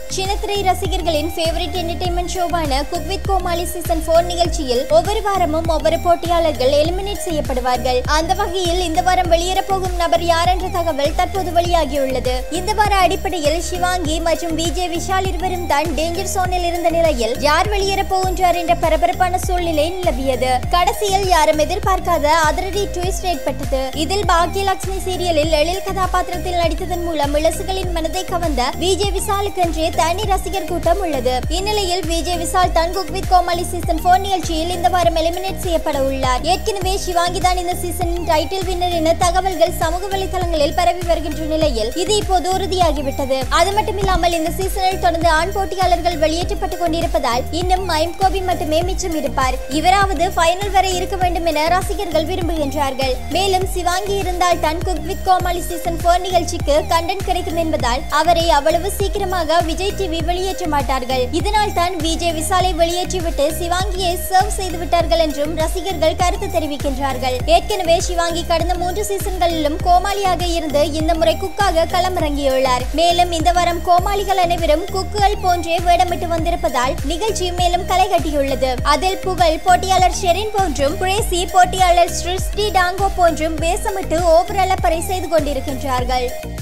சின்னத்திரை ரசிகர்களின் favourite entertainment ஷோவான cook with Comali season four நிகழ்ச்சியில் ஒவ்வொரு வாரமும் ஒவ்வொரு போட்டியாளர்கள் எலிமினேட் செய்யப்படுவார்கள் அந்த வகையில் இந்த வாரம் வெளியேறப் போகும் நபர் யார் என்ற தகவல் தற்போது வெளியாகியுள்ளது இந்த வார அடிப்படையில் சிவாங்கி மற்றும் விஜய் விஷால் இருவரும் தான் டேஞ்சர் சோனில் இருந்த நிலையில் யார் வெளியேறப் போகின்றார் என்ற பரபரப்பான சூழ்நிலை நிலவியது கடைசியில் யாரும் எதிர்பார்க்காத அதிரடி ட்விஸ்ட் ஏற்பட்டது இதில் பாக்யலட்சுமி சீரியலில் எழில் கதாபாத்திரத்தில் நடித்ததன் மூலம் இளசுகளின் மனதை கவர்ந்த விஜய் விசாலுக்கென்றே தனி ரசிகர் கூட்டம் உள்ளது இந்நிலையில் விஜய் விசால் தன் cook with Comali season four நிகழ்ச்சியில் இந்த வாரம் எலிமினேட் செய்யப்பட உள்ளார் ஏற்கனவே சிவாங்கி தான் இந்த சீசனின் டைட்டில் வின்னர் என தகவல்கள் சமூக வலைதளங்களில் பரவி வருகின்ற நிலையில் இது இப்போது உறுதியாகிவிட்டது அது மட்டுமில்லாமல் இந்த சீசனில் தொடர்ந்து ஆண் போட்டியாளர்கள் வெளியேற்றப்பட்டுக் கொண்டிருப்பதால் இன்னும் மைம் கோபி மட்டுமே மிச்சம் இருப்பார் இவராவது ஃபைனல் வரை இருக்க வேண்டும் என ரசிகர்கள் விரும்புகின்றார்கள் மேலும் சிவாங்கி இருந்தால் தான் cook with Comali season four நிகழ்ச்சிக்கு கண்டென்ட் கிடைக்கும் என்பதால் அவரை அவ்வளவு சீக்கிரமாக விஜய் டிவி வெளியேற்ற மாட்டார்கள் இதனால் தான் விஜய் விசாலை வெளியேற்றிவிட்டு சிவாங்கியை சர்வ் செய்து விட்டார்கள் என்றும் ரசிகர்கள் கருத்து தெரிவிக்கின்றார்கள் ஏற்கனவே சிவாங்கி கடந்த மூன்று சீசன்களிலும் கோமாளியாக இருந்து இந்த முறை குக்காக களமிறங்கியுள்ளார் மேலும் இந்த வாரம் கோமாளிகள் அனைவரும் குக்குகள் போன்றே வேடமிட்டு வந்திருப்பதால் நிகழ்ச்சி மேலும் களை கட்டியுள்ளது அதில் புகழ் போட்டியாளர் ஷெரின் போன்றும் குரேசி போட்டியாளர் ஸ்ருஷ்டி டாங்கோ போன்றும் வேஷமிட்டு ஓவர் அலப்பறை செய்து கொண்டிருக்கின்றார்கள்